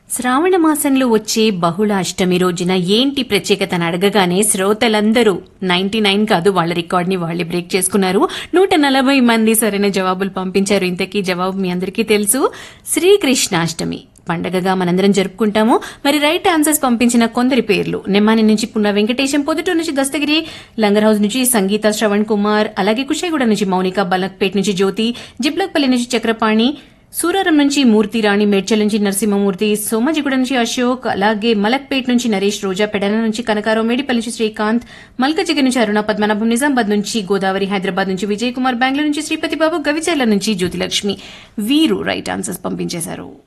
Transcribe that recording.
శ్రావణ మాసంలో వచ్చే బహుళ అష్టమి రోజున ఏంటి ప్రత్యేకతను అడగగానే శ్రోతలందరూ నైన్టీ నైన్ కాదు వాళ్ళ రికార్డ్ ని వాళ్ళే బ్రేక్ చేసుకున్నారు నూట నలభై మంది సరైన జవాబులు పంపించారు ఇంతకీ జవాబు మీ అందరికీ తెలుసు శ్రీకృష్ణాష్టమి పండగగా మనందరం జరుపుకుంటాము మరి రైట్ ఆన్సర్స్ పంపించిన కొందరి పేర్లు నెమ్మాని నుంచి పున్న వెంకటేశం పొదుటూరు నుంచి దస్తగిరి లంగర్ హౌస్ నుంచి సంగీత శ్రవణ్ కుమార్ అలాగే కుషాయిగూడ నుంచి మౌనిక బలక్పేట్ నుంచి జ్యోతి జిబ్లక్పల్లి నుంచి చక్రపాణి సూరారం నుంచి మూర్తి రాణి మేడ్చల్ నుంచి నరసింహమూర్తి సోమాజిగూడ నుంచి అశోక్ అలాగే మలక్పేట్ నుంచి నరేష్ రోజా పెడన నుంచి కనకారావు మేడిపల్లి నుంచి శ్రీకాంత్ మల్కజిగి నుంచి అరుణ పద్మనాభం నిజామాబాద్ నుంచి గోదావరి హైదరాబాద్ నుంచి విజయ్ కుమార్ బెంగళూరు నుంచి శ్రీపతి బాబు గవిచర్ల నుంచి జ్యోతిలక్ష్మి వీరు రైట్ ఆన్సర్స్ పంపించేశారు